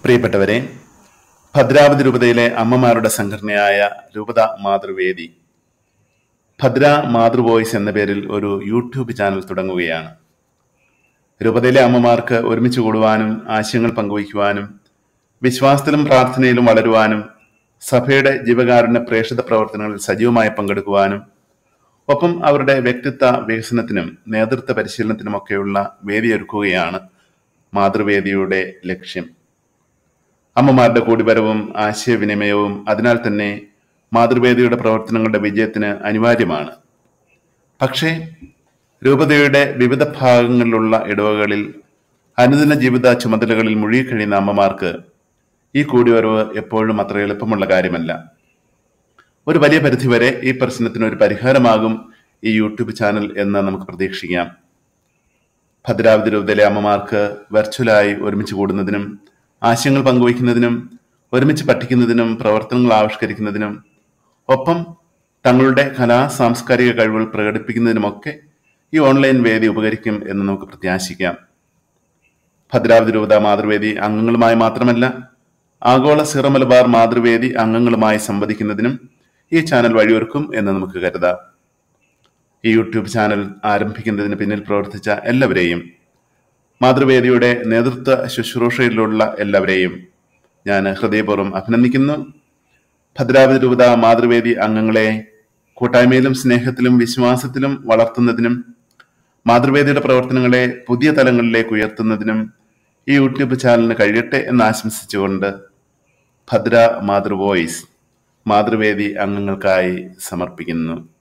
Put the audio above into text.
പ്രിയപ്പെട്ടവരെ ഭദ്രാവതി രൂപതയിലെ അമ്മമാരുടെ സംഘടനയായ രൂപത മാതൃവേദി ഭദ്ര മാതൃ വോയിസ് എന്ന പേരിൽ ഒരു യൂട്യൂബ് ചാനൽ തുടങ്ങുകയാണ് രൂപതയിലെ അമ്മമാർക്ക് ഒരുമിച്ച് കൂടുവാനും ആശയങ്ങൾ പങ്കുവയ്ക്കുവാനും വിശ്വാസത്തിലും പ്രാർത്ഥനയിലും വളരുവാനും സഭയുടെ ജീവകാരുണ്യ പ്രേക്ഷിത പ്രവർത്തനങ്ങളിൽ സജീവമായി പങ്കെടുക്കുവാനും ഒപ്പം അവരുടെ വ്യക്തിത്വ വികസനത്തിനും നേതൃത്വ പരിശീലനത്തിനുമൊക്കെയുള്ള വേദിയൊരുക്കുകയാണ് മാതൃവേദിയുടെ ലക്ഷ്യം അമ്മമാരുടെ കൂടിവരവും ആശയവിനിമയവും അതിനാൽ തന്നെ മാതൃവേദിയുടെ പ്രവർത്തനങ്ങളുടെ വിജയത്തിന് അനിവാര്യമാണ് പക്ഷേ രൂപതയുടെ വിവിധ ഭാഗങ്ങളിലുള്ള ഇടവകളിൽ അനുദിന ജീവിത ചുമതലകളിൽ മുഴുകിക്കഴിയുന്ന അമ്മമാർക്ക് ഈ കൂടിവരവ് എപ്പോഴും അത്ര എളുപ്പമുള്ള കാര്യമല്ല ഒരു വലിയ പരിധിവരെ ഈ പ്രശ്നത്തിന് ഒരു പരിഹാരമാകും ഈ യൂട്യൂബ് ചാനൽ എന്ന് നമുക്ക് പ്രതീക്ഷിക്കാം ഭദ്രാവതി രൂപതയിലെ അമ്മമാർക്ക് വെർച്വലായി ഒരുമിച്ച് കൂടുന്നതിനും ആശയങ്ങൾ പങ്കുവയ്ക്കുന്നതിനും ഒരുമിച്ച് പഠിക്കുന്നതിനും പ്രവർത്തനങ്ങൾ ആവിഷ്കരിക്കുന്നതിനും ഒപ്പം തങ്ങളുടെ കലാ സാംസ്കാരിക കഴിവുകൾ പ്രകടിപ്പിക്കുന്നതിനുമൊക്കെ ഈ ഓൺലൈൻ വേദി ഉപകരിക്കും എന്ന് നമുക്ക് പ്രത്യാശിക്കാം ഭദ്രാവതി രൂപത മാതൃവേദി അംഗങ്ങളുമായി മാത്രമല്ല ആഗോള സിറ മലബാർ മാതൃവേദി അംഗങ്ങളുമായി സംവദിക്കുന്നതിനും ഈ ചാനൽ വഴിയൊരുക്കും എന്ന് നമുക്ക് കരുതാം ഈ യൂട്യൂബ് ചാനൽ ആരംഭിക്കുന്നതിന് പിന്നിൽ പ്രവർത്തിച്ച എല്ലാവരെയും മാതൃവേദിയുടെ നേതൃത്വ ശുശ്രൂഷയിലുള്ള എല്ലാവരെയും ഞാൻ ഹൃദയപൂർവ്വം അഭിനന്ദിക്കുന്നു ഭദ്രാവതി രൂപത മാതൃവേദി അംഗങ്ങളെ കൂട്ടായ്മയിലും സ്നേഹത്തിലും വിശ്വാസത്തിലും വളർത്തുന്നതിനും മാതൃവേദിയുടെ പ്രവർത്തനങ്ങളെ പുതിയ തലങ്ങളിലേക്ക് ഉയർത്തുന്നതിനും ഈ യൂട്യൂബ് ചാനലിന് കഴിയട്ടെ എന്ന് ആശംസിച്ചുകൊണ്ട് ഭദ്ര മാതൃ വോയിസ് മാതൃവേദി അംഗങ്ങൾക്കായി സമർപ്പിക്കുന്നു